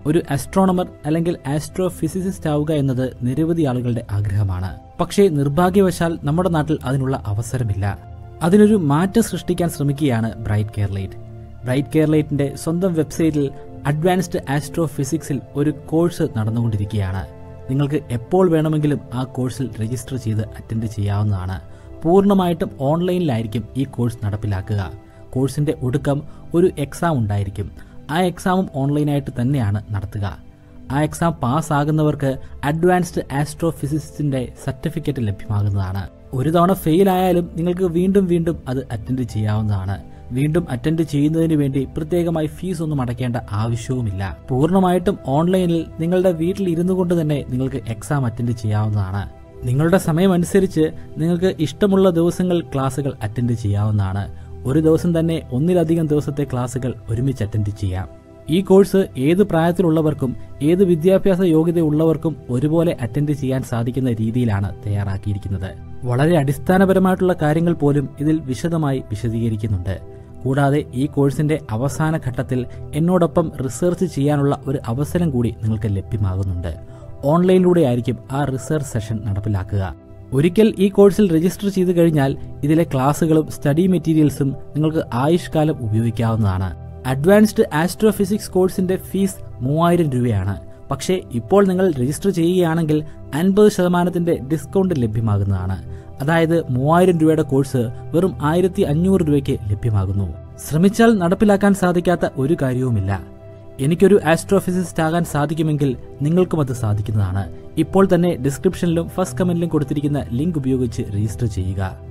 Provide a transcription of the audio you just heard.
ഒരു ആസ്ട്രോണമർ അല്ലെങ്കിൽ astro physicist ആവുക എന്നത് നിരവധി ആളുകളുടെ ആഗ്രഹമാണ് പക്ഷേ നിർഭാഗ്യവശാൽ നമ്മുടെ നാട്ടിൽ അതിനുള്ള അവസരമില്ല അതിനൊരു മാറ്റം സൃഷ്ടിക്കാൻ ശ്രമിക്കുകയാണ് ബ്രൈറ്റ് കേരളൈറ്റ് ബ്രൈറ്റ് കേരളൈറ്റിന്റെ സ്വന്തം വെബ്സൈറ്റിൽ അഡ്വാൻസ്ഡ് ആസ്ട്രോ ഫിസിക്സിൽ ഒരു കോഴ്സ് നടന്നുകൊണ്ടിരിക്കുകയാണ് നിങ്ങൾക്ക് എപ്പോൾ വേണമെങ്കിലും ആ കോഴ്സിൽ രജിസ്റ്റർ ചെയ്ത് അറ്റൻഡ് ചെയ്യാവുന്നതാണ് പൂർണ്ണമായിട്ടും ഓൺലൈനിലായിരിക്കും ഈ കോഴ്സ് നടപ്പിലാക്കുക കോഴ്സിന്റെ ഒടുക്കം ഒരു എക്സാം ഉണ്ടായിരിക്കും ആ എക്സാമും ഓൺലൈനായിട്ട് തന്നെയാണ് നടത്തുക ആ എക്സാം പാസ്സാകുന്നവർക്ക് അഡ്വാൻസ്ഡ് ആസ്ട്രോ ഫിസിക്സിന്റെ സർട്ടിഫിക്കറ്റ് ലഭ്യമാകുന്നതാണ് ഒരു തവണ ഫെയിൽ ആയാലും നിങ്ങൾക്ക് വീണ്ടും വീണ്ടും അത് അറ്റൻഡ് ചെയ്യാവുന്നതാണ് വീണ്ടും അറ്റൻഡ് ചെയ്യുന്നതിന് വേണ്ടി പ്രത്യേകമായി ഫീസ് ഒന്നും അടയ്ക്കേണ്ട ആവശ്യവുമില്ല പൂർണ്ണമായിട്ടും ഓൺലൈനിൽ നിങ്ങളുടെ വീട്ടിൽ ഇരുന്നു കൊണ്ട് തന്നെ നിങ്ങൾക്ക് എക്സാം അറ്റൻഡ് ചെയ്യാവുന്നതാണ് നിങ്ങളുടെ സമയമനുസരിച്ച് നിങ്ങൾക്ക് ഇഷ്ടമുള്ള ദിവസങ്ങൾ ക്ലാസുകൾ അറ്റൻഡ് ചെയ്യാവുന്നതാണ് ഒരു ദിവസം തന്നെ ഒന്നിലധികം ദിവസത്തെ ക്ലാസുകൾ ഒരുമിച്ച് അറ്റൻഡ് ചെയ്യാം ഈ കോഴ്സ് ഏത് പ്രായത്തിലുള്ളവർക്കും ഏത് വിദ്യാഭ്യാസ യോഗ്യതയുള്ളവർക്കും ഒരുപോലെ അറ്റൻഡ് ചെയ്യാൻ സാധിക്കുന്ന രീതിയിലാണ് തയ്യാറാക്കിയിരിക്കുന്നത് വളരെ അടിസ്ഥാനപരമായിട്ടുള്ള കാര്യങ്ങൾ പോലും ഇതിൽ വിശദമായി വിശദീകരിക്കുന്നുണ്ട് കൂടാതെ ഈ കോഴ്സിന്റെ അവസാന ഘട്ടത്തിൽ എന്നോടൊപ്പം റിസർച്ച് ചെയ്യാനുള്ള ഒരു അവസരം കൂടി നിങ്ങൾക്ക് ലഭ്യമാകുന്നുണ്ട് ഓൺലൈനിലൂടെ ആയിരിക്കും ആ റിസർച്ച് സെഷൻ നടപ്പിലാക്കുക ഒരിക്കൽ ഈ കോഴ്സിൽ രജിസ്റ്റർ ചെയ്തു കഴിഞ്ഞാൽ ഇതിലെ ക്ലാസ്സുകളും സ്റ്റഡി മെറ്റീരിയൽസും നിങ്ങൾക്ക് ആയുഷ്കാലം ഉപയോഗിക്കാവുന്നതാണ് അഡ്വാൻസ്ഡ് ആസ്ട്രോഫിസിക്സ് കോഴ്സിന്റെ ഫീസ് മൂവായിരം രൂപയാണ് പക്ഷേ ഇപ്പോൾ നിങ്ങൾ രജിസ്റ്റർ ചെയ്യുകയാണെങ്കിൽ അൻപത് ശതമാനത്തിന്റെ ഡിസ്കൗണ്ട് ലഭ്യമാകുന്നതാണ് അതായത് മൂവായിരം രൂപയുടെ കോഴ്സ് വെറും ആയിരത്തി അഞ്ഞൂറ് രൂപയ്ക്ക് ലഭ്യമാകുന്നു ശ്രമിച്ചാൽ നടപ്പിലാക്കാൻ സാധിക്കാത്ത ഒരു കാര്യവുമില്ല എനിക്കൊരു ആസ്ട്രോഫിസിസ്റ്റ് ആകാൻ സാധിക്കുമെങ്കിൽ നിങ്ങൾക്കും അത് സാധിക്കുന്നതാണ് ഇപ്പോൾ തന്നെ ഡിസ്ക്രിപ്ഷനിലും ഫസ്റ്റ് കമന്റിലും കൊടുത്തിരിക്കുന്ന ലിങ്ക് ഉപയോഗിച്ച് രജിസ്റ്റർ ചെയ്യുക